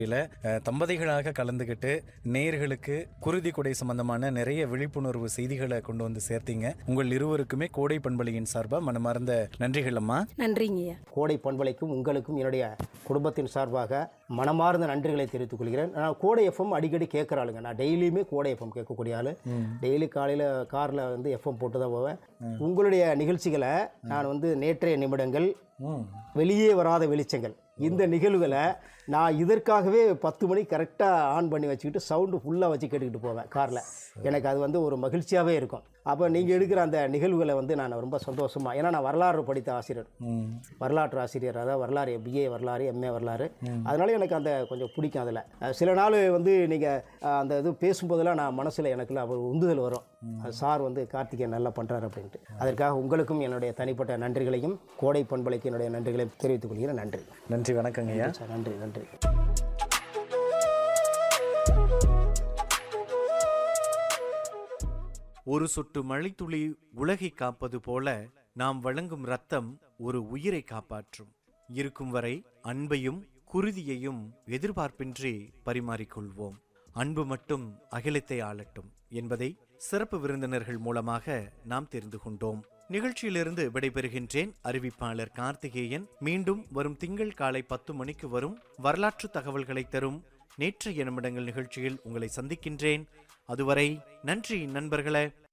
இதுல, அஹ், தம்பதிகளாக கலந்துக்கிட்டு நேயர்களுக்கு குருதி கொடை சம்பந்தமான நிறைய விழிப்புணர்வு செய்திகளை கொண்டு வந்து சேர்த்தீங்க உங்கள் இருவருக்குமே கோடை பண்பலையின் சார்பா மனமார்ந்த நன்றிகள் அம்மா நன்றிங்கய்யா கோடை பண்பலைக்கும் உங்களுக்கும் என்னுடைய குடும்பத்தின் சார்பாக மனமார்ந்த நன்றிகளை தெரிவித்துக் கொள்கிறேன் நான் கோடை எஃப்எம் அடிக்கடி கேட்குற ஆளுங்க நான் டெய்லியுமே கோடை எஃப்எம் கேட்கக்கூடிய ஆள் டெய்லி காலையில் காரில் வந்து எஃப்எம் போட்டு தான் போவேன் உங்களுடைய நிகழ்ச்சிகளை நான் வந்து நேற்றைய நிமிடங்கள் வெளியே வராத வெளிச்சங்கள் இந்த நிகழ்வுகளை நான் இதற்காகவே பத்து மணி கரெக்டாக ஆன் பண்ணி வச்சுக்கிட்டு சவுண்டு ஃபுல்லாக வச்சு கேட்டுக்கிட்டு போவேன் காரில் எனக்கு அது வந்து ஒரு மகிழ்ச்சியாகவே இருக்கும் அப்போ நீங்கள் எடுக்கிற அந்த நிகழ்வுகளை வந்து நான் ரொம்ப சந்தோஷமாக ஏன்னா நான் வரலாறு படித்த ஆசிரியர் வரலாற்று ஆசிரியர் அதாவது வரலாறு பிஏ வரலாறு எம்ஏ வரலாறு அதனால எனக்கு அந்த கொஞ்சம் பிடிக்கும் அதில் சில நாள் வந்து நீங்கள் அந்த இது பேசும்போதெல்லாம் நான் மனசில் எனக்குள்ள ஒரு உந்துதல் வரும் அது சார் வந்து கார்த்திகேயன் நல்லா பண்ணுறாரு அப்படின்ட்டு அதற்காக உங்களுக்கும் என்னுடைய தனிப்பட்ட நன்றிகளையும் கோடை பண்பலைக்கு என்னுடைய நன்றிகளையும் தெரிவித்துக் கொள்கிறேன் நன்றி நன்றி வணக்கங்க ஐயா சார் நன்றி நன்றி ஒரு சொட்டு மழைத்துளி உலகை காப்பது போல நாம் வழங்கும் ரத்தம் ஒரு உயிரை காப்பாற்றும் இருக்கும் வரை அன்பையும் குருதியையும் எதிர்பார்ப்பின்றி பரிமாறிக்கொள்வோம் அன்பு மட்டும் அகிலத்தை ஆளட்டும் என்பதை சிறப்பு விருந்தினர்கள் மூலமாக நாம் தெரிந்து கொண்டோம் நிகழ்ச்சியிலிருந்து விடைபெறுகின்றேன் அறிவிப்பாளர் கார்த்திகேயன் மீண்டும் வரும் திங்கள் காலை பத்து மணிக்கு வரும் வரலாற்று தகவல்களை தரும் நேற்றைய நிமிடங்கள் நிகழ்ச்சியில் உங்களை சந்திக்கின்றேன் அதுவரை நன்றி நண்பர்களே